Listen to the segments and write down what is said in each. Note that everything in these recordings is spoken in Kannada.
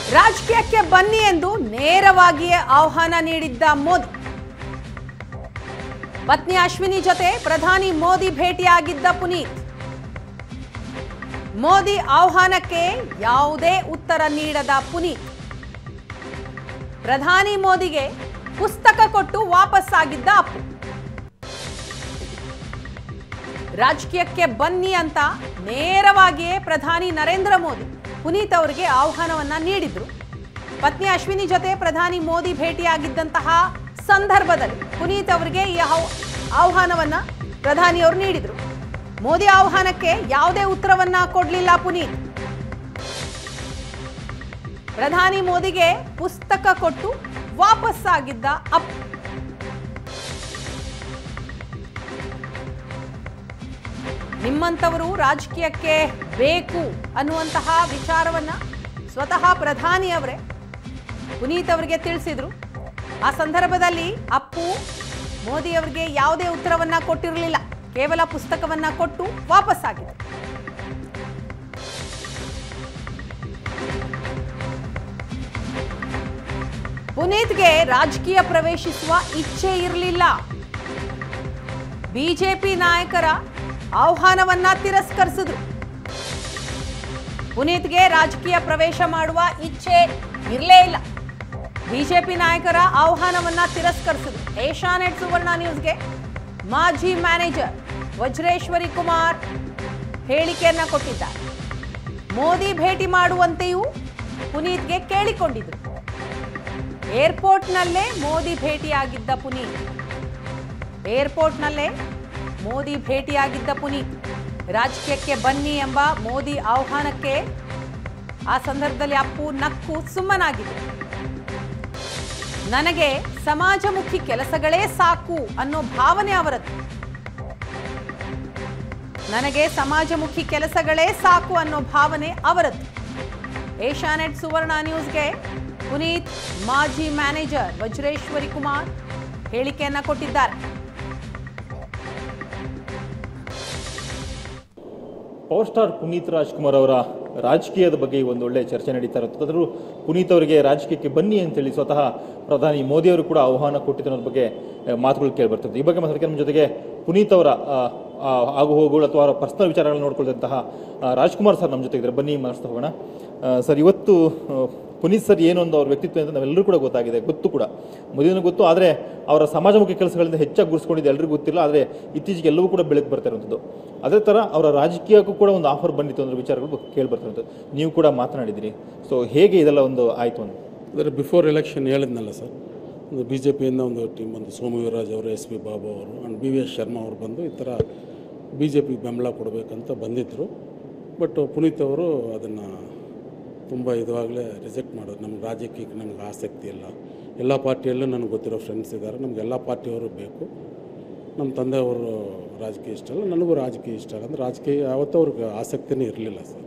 ರಾಜಕೀಯಕ್ಕೆ ಬನ್ನಿ ಎಂದು ನೇರವಾಗಿಯೇ ಆಹ್ವಾನ ನೀಡಿದ್ದ ಮೋದಿ ಪತ್ನಿ ಅಶ್ವಿನಿ ಜೊತೆ ಪ್ರಧಾನಿ ಮೋದಿ ಭೇಟಿಯಾಗಿದ್ದ ಪುನೀತ್ ಮೋದಿ ಆಹ್ವಾನಕ್ಕೆ ಯಾವುದೇ ಉತ್ತರ ನೀಡದ ಪುನೀತ್ ಪ್ರಧಾನಿ ಮೋದಿಗೆ ಪುಸ್ತಕ ಕೊಟ್ಟು ವಾಪಸ್ಸಾಗಿದ್ದ ಅಪ್ಪು ರಾಜಕೀಯಕ್ಕೆ ಬನ್ನಿ ಅಂತ ನೇರವಾಗಿಯೇ ಪ್ರಧಾನಿ ನರೇಂದ್ರ ಮೋದಿ ಪುನೀತ್ ಅವರಿಗೆ ಆಹ್ವಾನವನ್ನ ನೀಡಿದ್ರು ಪತ್ನಿ ಅಶ್ವಿನಿ ಜೊತೆ ಪ್ರಧಾನಿ ಮೋದಿ ಭೇಟಿಯಾಗಿದ್ದಂತಹ ಸಂದರ್ಭದಲ್ಲಿ ಪುನೀತ್ ಅವರಿಗೆ ಈ ಆಹ್- ಆಹ್ವಾನವನ್ನ ಪ್ರಧಾನಿಯವರು ನೀಡಿದ್ರು ಮೋದಿ ಆಹ್ವಾನಕ್ಕೆ ಯಾವುದೇ ಉತ್ತರವನ್ನ ಕೊಡ್ಲಿಲ್ಲ ಪುನೀತ್ ಪ್ರಧಾನಿ ಮೋದಿಗೆ ಪುಸ್ತಕ ಕೊಟ್ಟು ವಾಪಸ್ಸಾಗಿದ್ದ ಅಪ್ಪು ನಿಮ್ಮಂಥವರು ರಾಜಕೀಯಕ್ಕೆ ಬೇಕು ಅನ್ನುವಂತಹ ವಿಚಾರವನ್ನ ಸ್ವತಃ ಪ್ರಧಾನಿಯವರೇ ಪುನೀತ್ ಅವರಿಗೆ ತಿಳಿಸಿದ್ರು ಆ ಸಂದರ್ಭದಲ್ಲಿ ಅಪ್ಪು ಮೋದಿ ಅವರಿಗೆ ಯಾವುದೇ ಉತ್ತರವನ್ನ ಕೊಟ್ಟಿರಲಿಲ್ಲ ಕೇವಲ ಪುಸ್ತಕವನ್ನ ಕೊಟ್ಟು ವಾಪಸ್ಸಾಗಿದ್ರು ಪುನೀತ್ಗೆ ರಾಜಕೀಯ ಪ್ರವೇಶಿಸುವ ಇಚ್ಛೆ ಇರಲಿಲ್ಲ ಬಿಜೆಪಿ ನಾಯಕರ ಆಹ್ವಾನವನ್ನ ತಿರಸ್ಕರಿಸಿದ್ರು ಪುನೀತ್ಗೆ ರಾಜಕೀಯ ಪ್ರವೇಶ ಮಾಡುವ ಇಚ್ಛೆ ಇರಲೇ ಇಲ್ಲ ಬಿಜೆಪಿ ನಾಯಕರ ಆಹ್ವಾನವನ್ನ ತಿರಸ್ಕರಿಸಿದ್ರು ಏಷ್ಯಾನೆಟ್ ಸುವರ್ಣ ನ್ಯೂಸ್ಗೆ ಮಾಜಿ ಮ್ಯಾನೇಜರ್ ವಜ್ರೇಶ್ವರಿ ಕುಮಾರ್ ಹೇಳಿಕೆಯನ್ನ ಕೊಟ್ಟಿದ್ದಾರೆ ಮೋದಿ ಭೇಟಿ ಮಾಡುವಂತೆಯೂ ಪುನೀತ್ಗೆ ಕೇಳಿಕೊಂಡಿದ್ರು ಏರ್ಪೋರ್ಟ್ನಲ್ಲೇ ಮೋದಿ ಭೇಟಿಯಾಗಿದ್ದ ಪುನೀತ್ ಏರ್ಪೋರ್ಟ್ನಲ್ಲೇ ಮೋದಿ ಭೇಟಿಯಾಗಿದ್ದ ಪುನೀತ್ ರಾಜಕೀಯಕ್ಕೆ ಬನ್ನಿ ಎಂಬ ಮೋದಿ ಆಹ್ವಾನಕ್ಕೆ ಆ ಸಂದರ್ಭದಲ್ಲಿ ಅಪ್ಪು ನಕ್ಕು ಸುಮ್ಮನಾಗಿದ್ದರು ನನಗೆ ಸಮಾಜಮುಖಿ ಕೆಲಸಗಳೇ ಸಾಕು ಅನ್ನೋ ಭಾವನೆ ಅವರದ್ದು ನನಗೆ ಸಮಾಜಮುಖಿ ಕೆಲಸಗಳೇ ಸಾಕು ಅನ್ನೋ ಭಾವನೆ ಅವರದ್ದು ಏಷ್ಯಾನೆಟ್ ಸುವರ್ಣ ನ್ಯೂಸ್ಗೆ ಪುನೀತ್ ಮಾಜಿ ಮ್ಯಾನೇಜರ್ ವಜ್ರೇಶ್ವರಿ ಕುಮಾರ್ ಹೇಳಿಕೆಯನ್ನ ಕೊಟ್ಟಿದ್ದಾರೆ ಪವರ್ ಸ್ಟಾರ್ ಪುನೀತ್ ರಾಜ್ಕುಮಾರ್ ಅವರ ರಾಜಕೀಯದ ಬಗ್ಗೆ ಒಂದು ಒಳ್ಳೆಯ ಚರ್ಚೆ ನಡೀತಾ ಇರುತ್ತೆ ಅದರಲ್ಲೂ ಪುನೀತ್ ಅವರಿಗೆ ರಾಜಕೀಯಕ್ಕೆ ಬನ್ನಿ ಅಂತೇಳಿ ಸ್ವತಃ ಪ್ರಧಾನಿ ಮೋದಿ ಅವರು ಕೂಡ ಆಹ್ವಾನ ಕೊಟ್ಟಿದ್ದರ ಬಗ್ಗೆ ಆ, ಮಾತುಗಳು ಕೇಳಿಬರ್ತದೆ ಈ ಬಗ್ಗೆ ಮಾತಾಡೋಕ್ಕೆ ನಮ್ಮ ಜೊತೆಗೆ ಪುನೀತ್ ಅವರ ಆ, ಆ, ಆಗು ಹೋಗುಗಳು ಅಥವಾ ಅವರ ಪರ್ಸನಲ್ ವಿಚಾರಗಳನ್ನು ನೋಡ್ಕೊಳ್ದಂತಹ ಆ, ರಾಜ್ಕುಮಾರ್ ಸರ್ ನಮ್ಮ ಜೊತೆಗೆ ಇದ್ದಾರೆ ಬನ್ನಿ ಮಾತಾಡ್ತಾ ಹೋಗೋಣ ಆ, ಸರ್ ಇವತ್ತು ಆ, ಪುನೀತ್ ಸರ್ ಏನು ಒಂದು ಅವ್ರ ವ್ಯಕ್ತಿತ್ವ ಅಂತ ನಾವೆಲ್ಲರೂ ಕೂಡ ಗೊತ್ತಾಗಿದೆ ಗೊತ್ತು ಕೂಡ ಮೊದಲಿನ ಗೊತ್ತು ಆದರೆ ಅವರ ಸಮಾಜಮುಖಿ ಕೆಲಸಗಳಿಂದ ಹೆಚ್ಚಾಗಿ ಗುರುಸ್ಕೊಂಡಿದ್ದು ಎಲ್ಲರಿಗೂ ಗೊತ್ತಿಲ್ಲ ಆದರೆ ಇತ್ತೀಚೆಗೆ ಎಲ್ಲವೂ ಕೂಡ ಬೆಳಕು ಬರ್ತಾ ಇರುವಂಥದ್ದು ಅದೇ ಥರ ಅವರ ರಾಜಕೀಯಕ್ಕೂ ಕೂಡ ಒಂದು ಆಫರ್ ಬಂದಿತ್ತು ಅನ್ನೋ ವಿಚಾರಗಳು ಕೇಳಿ ಬರ್ತಿರುವಂಥದ್ದು ನೀವು ಕೂಡ ಮಾತನಾಡಿದಿರಿ ಸೊ ಹೇಗೆ ಇದೆಲ್ಲ ಒಂದು ಆಯಿತು ಅಂತ ಅಂದರೆ ಬಿಫೋರ್ ಎಲೆಕ್ಷನ್ ಹೇಳಿದ್ನಲ್ಲ ಸರ್ ಒಂದು ಬಿ ಜೆ ಪಿಯಿಂದ ಒಂದು ಟೀಮ್ ಬಂದು ಸೋಮು ವೀರ್ರಾಜ್ ಅವರು ಎಸ್ ಪಿ ಬಾಬು ಅವರು and B V S Sharma ಅವರು ಬಂದು ಈ ಥರ ಬಿ ಜೆ ಪಿಗೆ ಬೆಂಬಲ ಕೊಡಬೇಕಂತ ಬಂದಿದ್ದರು ಬಟ್ ಪುನೀತ್ ಅವರು ಅದನ್ನು ತುಂಬ ಇದಾಗಲೇ ರಿಜೆಕ್ಟ್ ಮಾಡೋದು ನಮ್ಮ ರಾಜಕೀಯಕ್ಕೆ ನಮ್ಗೆ ಆಸಕ್ತಿ ಇಲ್ಲ ಎಲ್ಲ ಪಾರ್ಟಿಯಲ್ಲೂ ನನಗೆ ಗೊತ್ತಿರೋ ಫ್ರೆಂಡ್ಸ್ ಇದ್ದಾರೆ ನಮ್ಗೆ ಎಲ್ಲ ಪಾರ್ಟಿಯವರು ಬೇಕು ನಮ್ಮ ತಂದೆಯವರು ರಾಜಕೀಯ ಇಷ್ಟ ಅಲ್ಲ ನನಗೂ ರಾಜಕೀಯ ಇಷ್ಟ ಅಲ್ಲ ಅಂದರೆ ರಾಜಕೀಯ ಯಾವತ್ತೂ ಅವ್ರಿಗೆ ಆಸಕ್ತಿನೇ ಇರಲಿಲ್ಲ ಸರ್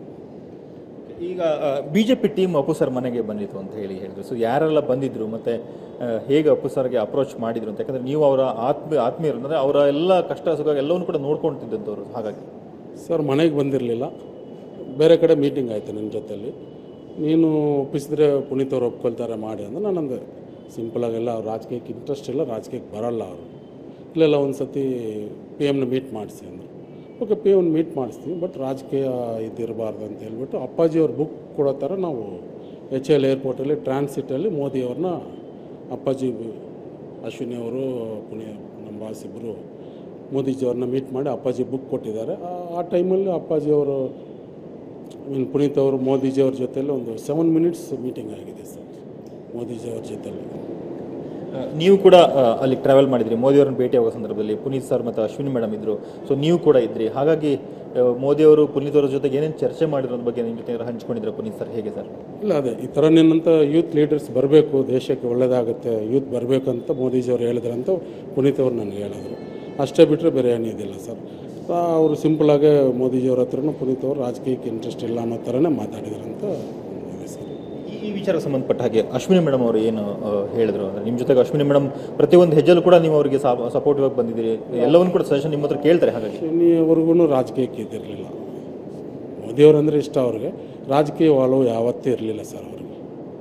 ಈಗ B J P team Appu sir ಮನೆಗೆ ಬಂದಿತ್ತು ಅಂತ ಹೇಳಿ ಹೇಳಿದ್ರು ಸೊ ಯಾರೆಲ್ಲ ಬಂದಿದ್ರು ಮತ್ತು ಹೇಗೆ ಅಪ್ಪು ಸರ್ಗೆ ಅಪ್ರೋಚ್ ಮಾಡಿದ್ರು ಅಂತ ಯಾಕಂದರೆ ನೀವು ಅವರ ಆತ್ಮೀಯ ಆತ್ಮೀಯರು ಅಂದರೆ ಅವರ ಎಲ್ಲ ಕಷ್ಟ ಸುಖ ಎಲ್ಲವನ್ನು ಕೂಡ ನೋಡ್ಕೊಳ್ತಿದ್ದವರು ಹಾಗಾಗಿ ಸರ್ ಮನೆಗೆ ಬಂದಿರಲಿಲ್ಲ ಬೇರೆ ಕಡೆ ಮೀಟಿಂಗ್ ಆಯಿತು ನನ್ನ ಜೊತೆಲಿ ನೀನು ಒಪ್ಪಿಸಿದ್ರೆ ಪುನೀತ್ ಅವ್ರು ಒಪ್ಕೊಳ್ತಾರೆ ಮಾಡಿ ಅಂದ್ರೆ ನಾನಂದೆ ಸಿಂಪಲಾಗೆಲ್ಲ ಅವ್ರು ರಾಜಕೀಯಕ್ಕೆ ಇಂಟ್ರೆಸ್ಟ್ ಇಲ್ಲ ರಾಜಕೀಯಕ್ಕೆ ಬರಲ್ಲ ಅವರು ಇಲ್ಲೆಲ್ಲ ಒಂದು ಸತಿ ಪಿ ಎಮ್ನ ಮೀಟ್ ಮಾಡಿಸಿ ಅಂದರು ಓಕೆ ಪಿ ಎಮ್ನ ಮೀಟ್ ಮಾಡಿಸ್ತೀವಿ ಬಟ್ ರಾಜಕೀಯ ಇದಿರಬಾರ್ದು ಅಂತ ಹೇಳ್ಬಿಟ್ಟು ಅಪ್ಪಾಜಿ ಅವ್ರ ಬುಕ್ ಕೊಡೋ ಥರ ನಾವು ಎಚ್ ಎಲ್ ಏರ್ಪೋರ್ಟಲ್ಲಿ ಟ್ರಾನ್ಸಿಟಲ್ಲಿ ಮೋದಿ ಅವ್ರನ್ನ ಅಪ್ಪಾಜಿ ಅಶ್ವಿನಿ ಅವರು ಪುಣ್ಯ ನಮ್ಮ ಬಾಸ್ ಇಬ್ಬರು ಮೋದಿಜಿ ಅವ್ರನ್ನ ಮೀಟ್ ಮಾಡಿ ಅಪ್ಪಾಜಿ ಬುಕ್ ಕೊಟ್ಟಿದ್ದಾರೆ ಆ- ಆ ಟೈಮಲ್ಲಿ ಅಪ್ಪಾಜಿ ಅವರು ಮೀನ್ ಪುನೀತ್ ಅವರು ಮೋದಿಜಿ ಅವ್ರ ಜೊತೆಲಿ ಒಂದು ಸೆವೆನ್ ಮಿನಿಟ್ಸ್ ಮೀಟಿಂಗ್ ಆಗಿದೆ ಸರ್ ಮೋದಿಜಿ ಅವ್ರ ಜೊತೆಲಿ ಆ, ನೀವು ಕೂಡ ಆ, ಅಲ್ಲಿ ಟ್ರಾವೆಲ್ ಮಾಡಿದ್ರಿ ಮೋದಿ ಅವ್ರನ್ನ ಭೇಟಿ ಆಗೋ ಸಂದರ್ಭದಲ್ಲಿ ಪುನೀತ್ ಸರ್ ಮತ್ತು ಅಶ್ವಿನಿ ಮೇಡಮ್ ಇದ್ರು ಸೊ ನೀವು ಕೂಡ ಇದ್ರಿ ಹಾಗಾಗಿ ಆ, ಮೋದಿ ಅವರು ಪುನೀತ್ ಅವ್ರ ಜೊತೆಗೆ ಏನೇನು ಚರ್ಚೆ ಮಾಡಿರೋದ್ರ ಬಗ್ಗೆ ನಿಮ್ಮ ಜೊತೆ ಏನಾದ್ರು ಹಂಚ್ಕೊಂಡಿದ್ರು ಪುನೀತ್ ಸರ್ ಹೇಗೆ ಸರ್ ಇಲ್ಲ ಅದೇ ಈ ಥರ ನಿನ್ನಂಥ ಯೂತ್ ಲೀಡರ್ಸ್ ಬರಬೇಕು ದೇಶಕ್ಕೆ ಒಳ್ಳೆಯದಾಗುತ್ತೆ ಯೂತ್ ಬರಬೇಕಂತ ಮೋದಿಜಿ ಅವ್ರು ಹೇಳಿದ್ರಂತ ಪುನೀತ್ ಅವ್ರು ನನಗೆ ಹೇಳಿದ್ರು ಅಷ್ಟೇ ಬಿಟ್ಟರೆ ಬೇರೆ ಏನಿದಿಲ್ಲ ಸರ್ ಅವರು ಸಿಂಪಲಾಗೆ ಮೋದಿಜಿಯವ್ರ ಹತ್ರನೂ ಪುನೀತ್ ಅವರು ರಾಜಕೀಯಕ್ಕೆ ಇಂಟ್ರೆಸ್ಟ್ ಇಲ್ಲ ಅನ್ನೋ ಥರನೇ ಮಾತಾಡಿದ್ರಂತ ಇದೆ ಸರ್ ಈ- ಈ ವಿಚಾರಕ್ಕೆ ಸಂಬಂಧಪಟ್ಟ ಹಾಗೆ ಅಶ್ವಿನಿ ಮೇಡಮ್ ಅವರು ಏನು ಆ, ಹೇಳಿದ್ರು ಅಂದರೆ ನಿಮ್ಮ ಜೊತೆಗೆ ಅಶ್ವಿನಿ ಮೇಡಮ್ ಪ್ರತಿಯೊಂದು ಹೆಜ್ಜೆಲ್ಲೂ ಕೂಡ ನೀವು ಅವರಿಗೆ ಸಪೋರ್ಟಿವ್ ಆಗಿ ಬಂದಿದ್ದೀರಿ ಎಲ್ಲವನ್ನೂ ಕೂಡ ಸಜೆಷನ್ ನಿಮ್ಮ ಹತ್ರ ಕೇಳ್ತಾರೆ ಹಾಗಾಗಿ ಶನಿಯವರೆಗೂ ರಾಜಕೀಯಕ್ಕೆ ಇದಿರಲಿಲ್ಲ ಮೋದಿಯವ್ರಂದ್ರೆ ಇಷ್ಟ ಅವ್ರಿಗೆ ರಾಜಕೀಯ ಒಲವು ಯಾವತ್ತೂ ಇರಲಿಲ್ಲ ಸರ್ ಅವ್ರಿಗೆ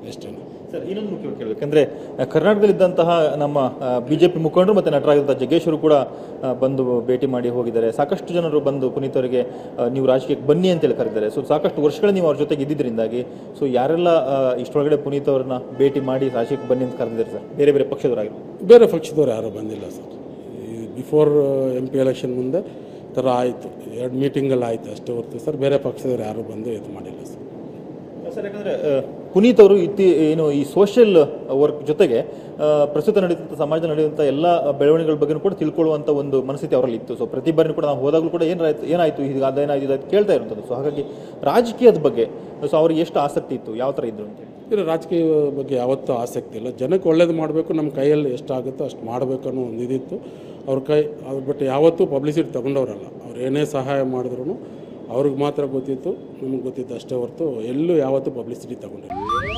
ಅಷ್ಟೇ ಸರ್ ಇನ್ನೊಂದು ಮುಖ್ಯವಾಗಿ ಕೇಳಬೇಕಂದ್ರೆ ಕರ್ನಾಟಕದಲ್ಲಿದ್ದಂತಹ ನಮ್ಮ ಬಿ ಜೆ ಪಿ ಮುಖಂಡರು ಮತ್ತು ನಟರಾಗಿದ್ದಂಥ ಜಗ್ಗೇಶ್ವರು ಕೂಡ ಆ, ಬಂದು ಭೇಟಿ ಮಾಡಿ ಹೋಗಿದ್ದಾರೆ ಸಾಕಷ್ಟು ಜನರು ಬಂದು ಪುನೀತ್ ಅವರಿಗೆ ಆ, ನೀವು ರಾಜಕೀಯಕ್ಕೆ ಬನ್ನಿ ಅಂತೇಳಿ ಕರೆದಿದ್ದಾರೆ ಸೊ ಸಾಕಷ್ಟು ವರ್ಷಗಳ ನೀವು ಅವ್ರ ಜೊತೆಗೆ ಇದ್ದಿದ್ದರಿಂದಾಗಿ ಸೊ ಯಾರೆಲ್ಲ ಆ, ಇಷ್ಟರೊಳಗಡೆ ಪುನೀತ್ ಅವ್ರನ್ನ ಭೇಟಿ ಮಾಡಿ ರಾಜಕೀಯಕ್ಕೆ ಬನ್ನಿ ಅಂತ ಕರೆದಿದ್ದಾರೆ ಸರ್ ಬೇರೆ ಬೇರೆ ಪಕ್ಷದವರಾಗಿರ್ಬೋದು ಬೇರೆ ಪಕ್ಷದವ್ರು ಯಾರೂ ಬಂದಿಲ್ಲ sir before M P election ಮುಂದೆ ಈ ಥರ ಆಯಿತು ಎರಡು ಮೀಟಿಂಗಲ್ಲಿ ಆಯಿತು ಅಷ್ಟೇ ಹೊರತು ಸರ್ ಬೇರೆ ಪಕ್ಷದವ್ರು ಯಾರೂ ಬಂದು ಇದು ಮಾಡಿಲ್ಲ ಸರ್ ಸರ್ ಯಾಕಂದರೆ ಪುನೀತ್ ಅವರು ಇತ್ತಿ ಏನು ಈ ಸೋಷಿಯಲ್ ವರ್ಕ್ ಜೊತೆಗೆ ಆ, ಪ್ರಸ್ತುತ ನಡೆಯುವಂಥ ಸಮಾಜದಲ್ಲಿ ನಡೆಯುವಂಥ ಎಲ್ಲ ಬೆಳವಣಿಗೆಗಳ ಬಗ್ಗೆ ಕೂಡ ತಿಳ್ಕೊಳ್ಳುವಂಥ ಒಂದು ಮನಸ್ಥಿತಿ ಅವರಲ್ಲಿ ಇತ್ತು ಸೊ ಪ್ರತಿ ಬಾರಿ ಕೂಡ ನಾವು ಹೋದಾಗಲೂ ಕೂಡ ಏನಾಯ್ತು ಏನಾಯಿತು ಈಗ ಅದೇನಾಯ್ತು ಇದಾಯ್ತು ಕೇಳ್ತಾ ಇರುವಂಥದ್ದು ಸೊ ಹಾಗಾಗಿ ರಾಜಕೀಯದ ಬಗ್ಗೆ ಸೊ ಅವ್ರಿಗೆ ಎಷ್ಟು ಆಸಕ್ತಿ ಇತ್ತು ಯಾವ ಥರ ಇದ್ರು ಅಂತೇಳಿ ಇದು ರಾಜಕೀಯ ಬಗ್ಗೆ ಯಾವತ್ತೂ ಆಸಕ್ತಿ ಇಲ್ಲ ಜನಕ್ಕೆ ಒಳ್ಳೇದು ಮಾಡಬೇಕು ನಮ್ಮ ಕೈಯಲ್ಲಿ ಎಷ್ಟಾಗುತ್ತೋ ಅಷ್ಟು ಮಾಡಬೇಕು ಅನ್ನೋ ಒಂದು ಇದಿತ್ತು ಅವ್ರ ಕೈ ಅದು ಬಟ್ ಯಾವತ್ತೂ ಪಬ್ಲಿಸಿಟಿ ತೊಗೊಂಡವ್ರಲ್ಲ ಅವ್ರು ಏನೇ ಸಹಾಯ ಮಾಡಿದ್ರು ಅವ್ರಿಗೆ ಮಾತ್ರ ಗೊತ್ತಿತ್ತು ನಮಗೆ ಗೊತ್ತಿತ್ತು ಅಷ್ಟೇ ಹೊರತು ಎಲ್ಲೂ ಯಾವತ್ತೂ ಪಬ್ಲಿಸಿಟಿ ತಗೊಂಡಿಲ್ಲ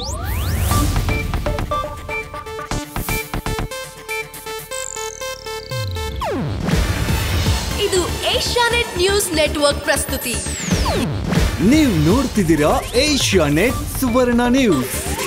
ಇದು ಏಷ್ಯಾನೆಟ್ ನ್ಯೂಸ್ ನೆಟ್ವರ್ಕ್ ಪ್ರಸ್ತುತಿ ನೀವು ನೋಡ್ತಿದ್ದೀರಾ ಏಷ್ಯಾ ನೆಟ್ ಸುವರ್ಣ ನ್ಯೂಸ್